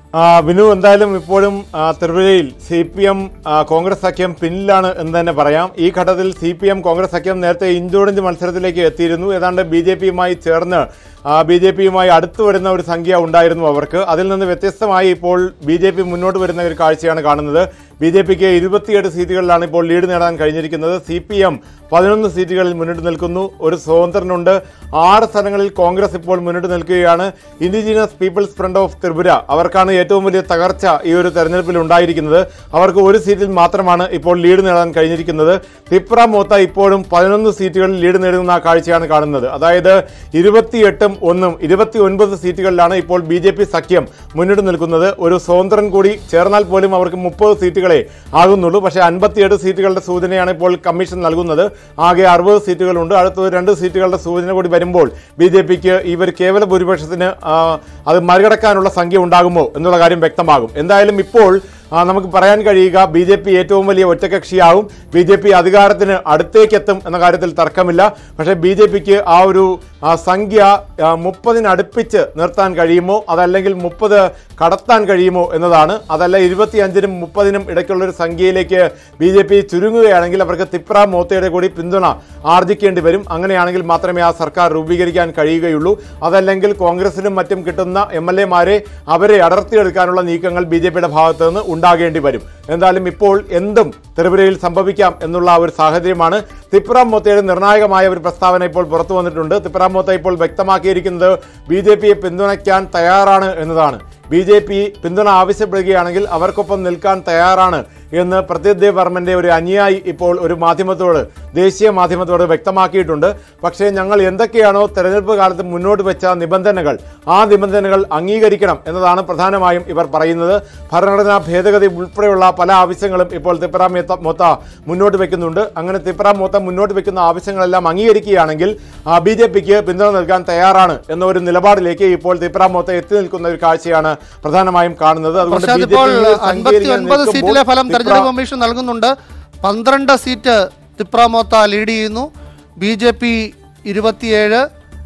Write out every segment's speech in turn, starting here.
ആ, വിനു എന്തായാലും ഇപ്പോഴും ആ, ത്രിപുരയിൽ സി പി എം കോൺഗ്രസ് സഖ്യം പിന്നിലാണ് എന്ന് തന്നെ പറയാം ഈ ഘട്ടത്തിൽ സി പി എം കോൺഗ്രസ് സഖ്യം നേരത്തെ ഇഞ്ചോടിഞ്ച് മത്സരത്തിലേക്ക് എത്തിയിരുന്നു ഏതാണ്ട് ബി ജെ പിയുമായി ചേർന്ന് ബി ജെ പിയുമായി അടുത്തു വരുന്ന ഒരു സംഖ്യ ഉണ്ടായിരുന്നു അവർക്ക് അതിൽ നിന്ന് വ്യത്യസ്തമായി ഇപ്പോൾ ബി ജെ പി മുന്നോട്ട് വരുന്ന ഒരു കാഴ്ചയാണ് കാണുന്നത് ബി ജെ പിക്ക് ഇരുപത്തിയെട്ട് സീറ്റുകളിലാണ് ഇപ്പോൾ ലീഡ് നേടാൻ കഴിഞ്ഞിരിക്കുന്നത് സി പി എം പതിനൊന്ന് സീറ്റുകളിൽ മുന്നിട്ട് നിൽക്കുന്നു ഒരു സ്വതന്ത്രനുണ്ട് ആറ് സ്ഥലങ്ങളിൽ കോൺഗ്രസ് ഇപ്പോൾ മുന്നിട്ട് നിൽക്കുകയാണ് Indigenous Peoples Front of Tripura അവർക്കാണ് ഏറ്റവും വലിയ തകർച്ച ഈ ഒരു തെരഞ്ഞെടുപ്പിൽ ഉണ്ടായിരിക്കുന്നത് അവർക്ക് ഒരു സീറ്റിൽ മാത്രമാണ് ഇപ്പോൾ ലീഡ് നേടാൻ കഴിഞ്ഞിരിക്കുന്നത് തിപ്ര മോത്ത ഇപ്പോഴും പതിനൊന്ന് സീറ്റുകളിൽ ലീഡ് നേടുന്ന കാഴ്ചയാണ് കാണുന്നത് അതായത് ഇരുപത്തിയെട്ടും ഒന്നും ഇരുപത്തി ഒൻപത് സീറ്റുകളിലാണ് ഇപ്പോൾ ബി ജെ പി സഖ്യം മുന്നിട്ട് നിൽക്കുന്നത് ഒരു സ്വതന്ത്രൻ കൂടി ചേർന്നാൽ പോലും അവർക്ക് മുപ്പത് സീറ്റുകളെ ആകുന്നുള്ളൂ പക്ഷേ അൻപത്തിയെട്ട് സീറ്റുകളുടെ സൂചനയാണ് ഇപ്പോൾ കമ്മീഷൻ നൽകുന്നത് ആകെ അറുപത് സീറ്റുകളുണ്ട് അടുത്ത രണ്ട് സീറ്റുകളുടെ സൂചന കൂടി വരുമ്പോൾ ബി ജെ പിക്ക് ഈ ഒരു കേവല ഭൂരിപക്ഷത്തിന് ആ, അത് മറികടക്കാനുള്ള സംഖ്യ ഉണ്ടാകുമോ എന്നുള്ള കാര്യം വ്യക്തമാകും എന്തായാലും ഇപ്പോൾ ആ, നമുക്ക് പറയാൻ കഴിയുക ബി ജെ പി ഏറ്റവും വലിയ ഒറ്റകക്ഷിയാവും ബി ജെ പി അധികാരത്തിന് അടുത്തേക്കെത്തും എന്ന കാര്യത്തിൽ തർക്കമില്ല പക്ഷേ ബി ജെ പിക്ക് ആ ഒരു ആ, സംഖ്യ ആ, മുപ്പതിനടുപ്പിച്ച് നിർത്താൻ കഴിയുമോ അതല്ലെങ്കിൽ മുപ്പത് കടത്താൻ കഴിയുമോ എന്നതാണ് അതല്ല ഇരുപത്തിയഞ്ചിനും മുപ്പതിനും ഇടയ്ക്കുള്ള ഒരു സംഖ്യയിലേക്ക് ബി ജെ പി ചുരുങ്ങുകയാണെങ്കിൽ അവർക്ക് തിപ്ര മോത്തയുടെ കൂടി പിന്തുണ ആർജിക്കേണ്ടി വരും അങ്ങനെയാണെങ്കിൽ മാത്രമേ ആ സർക്കാർ രൂപീകരിക്കാൻ കഴിയുകയുള്ളൂ അതല്ലെങ്കിൽ കോൺഗ്രസിനും മറ്റും കിട്ടുന്ന എം എൽ എമാരെ അവരെ അടർത്തിയെടുക്കാനുള്ള നീക്കങ്ങൾ ബി ജെ പിയുടെ ഭാഗത്ത് നിന്ന് ഉണ്ടാകേണ്ടി വരും എന്തായാലും ഇപ്പോൾ എന്തും ത്രിപുരയിൽ സംഭവിക്കാം എന്നുള്ള ഒരു സാഹചര്യമാണ് തിപ്ര മോത്തയുടെ നിർണായകമായ ഒരു പ്രസ്താവന ഇപ്പോൾ പുറത്തു വന്നിട്ടുണ്ട് തിപ്ര മോത്ത ഇപ്പോൾ വ്യക്തമാക്കിയിരിക്കുന്നത് ബി ജെ പിയെ പിന്തുണയ്ക്കാൻ തയ്യാറാണ് എന്നതാണ് ബി ജെ പി പിന്തുണ ആവശ്യപ്പെടുകയാണെങ്കിൽ അവർക്കൊപ്പം നിൽക്കാൻ തയ്യാറാണ് എന്ന് പ്രത്യുത് വർമ്മന്റെ ഒരു അനുയായി ഇപ്പോൾ ഒരു മാധ്യമത്തോട് ദേശീയ മാധ്യമത്തോട് വ്യക്തമാക്കിയിട്ടുണ്ട് പക്ഷേ ഞങ്ങൾ എന്തൊക്കെയാണോ തെരഞ്ഞെടുപ്പ് കാലത്ത് മുന്നോട്ട് വെച്ച നിബന്ധനകൾ ആ നിബന്ധനകൾ അംഗീകരിക്കണം എന്നതാണ് പ്രധാനമായും ഇവർ പറയുന്നത് ഭരണഘടനാ ഭേദഗതി ഉൾപ്പെടെയുള്ള പല ആവശ്യങ്ങളും ഇപ്പോൾ തിപ്ര മേത്ത മൊത്ത മുന്നോട്ട് വെക്കുന്നുണ്ട് അങ്ങനെ തിപ്ര മൊത്ത മുന്നോട്ട് വെക്കുന്ന ആവശ്യങ്ങളെല്ലാം അംഗീകരിക്കുകയാണെങ്കിൽ ബി ജെ പിക്ക് പിന്തുണ നൽകാൻ തയ്യാറാണ് എന്ന ഒരു നിലപാടിലേക്ക് ഇപ്പോൾ തിപ്ര മൊത്ത എത്തി നിൽക്കുന്ന ഒരു കാഴ്ചയാണ് പ്രധാനമായും കാണുന്നത് അതുകൊണ്ട് പ്രശാന്ത് ബി ജെ ഇപ്പോൾ പി ഈ ഒരു അൻപത്തി സംഖ്യയിൽ ഒൻപത് നിൽക്കുമ്പോൾ സീറ്റിലെ ഫലം തിപ്ര- തെരഞ്ഞെടുപ്പ് കമ്മീഷൻ നൽകുന്നുണ്ട് പന്ത്രണ്ട് സീറ്റ് തിപ്രാമോത്ത ലീഡ് ചെയ്യുന്നു ബി ജെ പി ഇരുപത്തിയേഴ്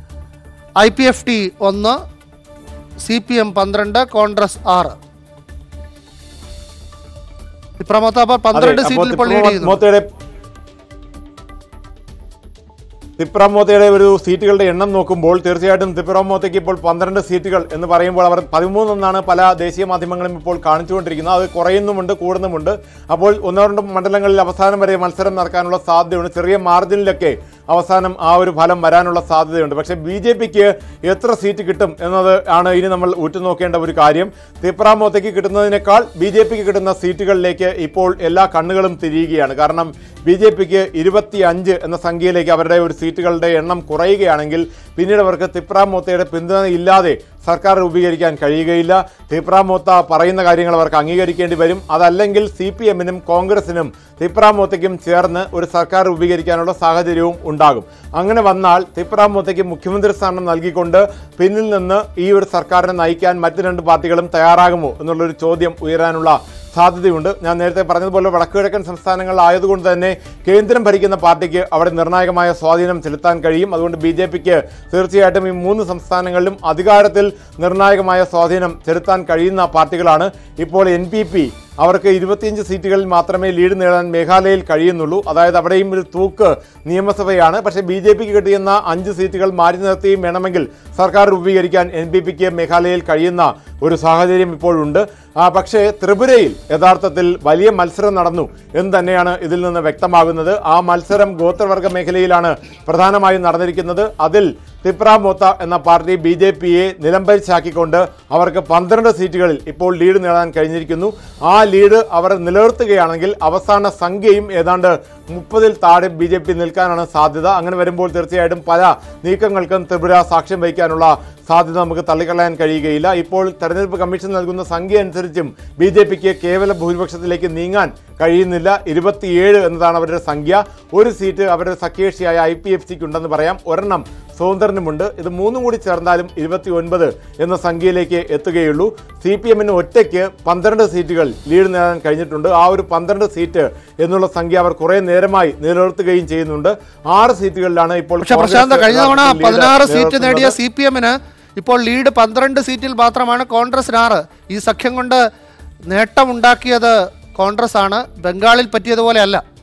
ഐ പി എഫ് ടി ഒന്ന് സി പി എം പന്ത്രണ്ട് കോൺഗ്രസ് ആറ് തിപ്രാമോത്ത അപ്പോൾ പന്ത്രണ്ട് അതെ, അപ്പോൾ സീറ്റിൽ ഇപ്പോൾ ലീഡ് തിപ്ര ചെയ്യുന്നു മോത്തയുടെ തിപ്രാമോത്തയുടെ ഒരു സീറ്റുകളുടെ എണ്ണം നോക്കുമ്പോൾ തീർച്ചയായിട്ടും തിപ്രാമോത്തയ്ക്ക് ഇപ്പോൾ പന്ത്രണ്ട് സീറ്റുകൾ എന്ന് പറയുമ്പോൾ അവർ പതിമൂന്നെന്നാണ് പല ദേശീയ മാധ്യമങ്ങളും ഇപ്പോൾ കാണിച്ചുകൊണ്ടിരിക്കുന്നത് അത് കുറയുന്നുമുണ്ട് കൂടുന്നുമുണ്ട് അപ്പോൾ ഒന്നോ രണ്ടോ മണ്ഡലങ്ങളിൽ അവസാനം വരെ മത്സരം നടക്കാനുള്ള സാധ്യതയുണ്ട് ചെറിയ മാർജിനിലൊക്കെ അവസാനം ആ ഒരു ഫലം വരാനുള്ള സാധ്യതയുണ്ട് പക്ഷേ ബി ജെ പിക്ക് എത്ര സീറ്റ് കിട്ടും എന്നത് ആണ് ഇനി നമ്മൾ ഉറ്റുനോക്കേണ്ട ഒരു കാര്യം തിപ്രാമോത്തയ്ക്ക് കിട്ടുന്നതിനേക്കാൾ ബി ജെ പിക്ക് കിട്ടുന്ന സീറ്റുകളിലേക്ക് ഇപ്പോൾ എല്ലാ കണ്ണുകളും തിരിയുകയാണ് കാരണം ബി ജെ പിക്ക് ഇരുപത്തി അഞ്ച് എന്ന സംഖ്യയിലേക്ക് അവരുടെ ഒരു സീറ്റുകളുടെ എണ്ണം കുറയുകയാണെങ്കിൽ പിന്നീട് അവർക്ക് തിപ്രാമോത്തയുടെ പിന്തുണ ഇല്ലാതെ സർക്കാർ രൂപീകരിക്കാൻ കഴിയുകയില്ല തിപ്രാമോത്ത പറയുന്ന കാര്യങ്ങൾ അവർക്ക് അംഗീകരിക്കേണ്ടി വരും അതല്ലെങ്കിൽ സി പി എമ്മിനും കോൺഗ്രസിനും തിപ്രാമോത്തയ്ക്കും ചേർന്ന് ഒരു സർക്കാർ രൂപീകരിക്കാനുള്ള സാഹചര്യവും ഉണ്ടാകും അങ്ങനെ വന്നാൽ തിപ്രാമോത്തയ്ക്ക് മുഖ്യമന്ത്രി സ്ഥാനം നൽകിക്കൊണ്ട് പിന്നിൽ നിന്ന് ഈ ഒരു സർക്കാരിനെ നയിക്കാൻ മറ്റു രണ്ട് പാർട്ടികളും തയ്യാറാകുമോ എന്നുള്ളൊരു ചോദ്യം ഉയരാനുള്ള സാധ്യതയുണ്ട് ഞാൻ നേരത്തെ പറഞ്ഞതുപോലെ വടക്കുകിഴക്കൻ സംസ്ഥാനങ്ങളിലായതുകൊണ്ട് തന്നെ കേന്ദ്രം ഭരിക്കുന്ന പാർട്ടിക്ക് അവിടെ നിർണായകമായ സ്വാധീനം ചെലുത്താൻ കഴിയും അതുകൊണ്ട് ബി ജെ പിക്ക് തീർച്ചയായിട്ടും ഈ മൂന്ന് സംസ്ഥാനങ്ങളിലും അധികാരത്തിൽ നിർണായകമായ സ്വാധീനം ചെലുത്താൻ കഴിയുന്ന പാർട്ടികളാണ് ഇപ്പോൾ എൻ പി പി അവർക്ക് ഇരുപത്തിയഞ്ച് സീറ്റുകളിൽ മാത്രമേ ലീഡ് നേടാൻ മേഘാലയയിൽ കഴിയുന്നുള്ളൂ അതായത് അവിടെയും ഒരു തൂക്ക് നിയമസഭയാണ് പക്ഷേ ബി ജെ പിക്ക് കിട്ടിയുന്ന അഞ്ച് സീറ്റുകൾ മാറ്റി നിർത്തിയും വേണമെങ്കിൽ സർക്കാർ രൂപീകരിക്കാൻ എൻ പി പിക്ക് മേഘാലയയിൽ കഴിയുന്ന ഒരു സാഹചര്യം ഇപ്പോഴുണ്ട് ആ, പക്ഷേ ത്രിപുരയിൽ യഥാർത്ഥത്തിൽ വലിയ മത്സരം നടന്നു എന്ന് തന്നെയാണ് ഇതിൽ നിന്ന് വ്യക്തമാകുന്നത് ആ മത്സരം ഗോത്രവർഗ മേഖലയിലാണ് പ്രധാനമായും നടന്നിരിക്കുന്നത് അതിൽ തിപ്ര മോത്ത എന്ന പാർട്ടി ബി ജെ പിയെ നിലംപരിച്ചാക്കിക്കൊണ്ട് അവർക്ക് പന്ത്രണ്ട് സീറ്റുകളിൽ ഇപ്പോൾ ലീഡ് നേടാൻ കഴിഞ്ഞിരിക്കുന്നു ആ ലീഡ് അവർ നിലനിർത്തുകയാണെങ്കിൽ അവസാന സംഖ്യയും ഏതാണ്ട് മുപ്പതിൽ താഴെ ബി ജെ പി നിൽക്കാനാണ് സാധ്യത അങ്ങനെ വരുമ്പോൾ തീർച്ചയായിട്ടും പല നീക്കങ്ങൾക്കും ത്രിപുര സാക്ഷ്യം വഹിക്കാനുള്ള സാധ്യത നമുക്ക് തള്ളിക്കളയാൻ കഴിയുകയില്ല ഇപ്പോൾ തെരഞ്ഞെടുപ്പ് കമ്മീഷൻ നൽകുന്ന സംഖ്യ അനുസരിച്ചും ബി ജെ പിക്ക് കേവല ഭൂരിപക്ഷത്തിലേക്ക് നീങ്ങാൻ കഴിയുന്നില്ല ഇരുപത്തിയേഴ് എന്നതാണ് അവരുടെ സംഖ്യ ഒരു സീറ്റ് അവരുടെ സഖ്യകക്ഷിയായ ഐ പി എഫ് സിക്ക് ഉണ്ടെന്ന് പറയാം ഒരെണ്ണം സ്വതന്ത്രനുമുണ്ട് ഇത് മൂന്നും കൂടി ചേർന്നാലും ഇരുപത്തി ഒൻപത് എന്ന സംഖ്യയിലേക്ക് എത്തുകയുള്ളൂ സി പി എമ്മിന് ഒറ്റയ്ക്ക് പന്ത്രണ്ട് സീറ്റുകൾ ലീഡ് നേടാൻ കഴിഞ്ഞിട്ടുണ്ട് ആ ഒരു പന്ത്രണ്ട് സീറ്റ് എന്നുള്ള സംഖ്യ അവർ കുറേ നേരമായി നിലനിർത്തുകയും ചെയ്യുന്നുണ്ട് ആറ് സീറ്റുകളിലാണ് ഇപ്പോൾ പക്ഷെ പ്രശാന്ത് കോൺഗ്രസ് കഴിഞ്ഞ തവണ യഥാർത്ഥത്തിൽ lead പതിനാറ് സീറ്റ് നിലനിർത്തുന്നത്. നേടിയ സി പി എമ്മിന് ഇപ്പോൾ ലീഡ് പന്ത്രണ്ട് സീറ്റിൽ മാത്രമാണ് കോൺഗ്രസിന് ആറ് ഈ സഖ്യം കൊണ്ട് നേട്ടമുണ്ടാക്കിയത് കോൺഗ്രസ് ആണ് ബംഗാളിൽ പറ്റിയതുപോലെ അല്ല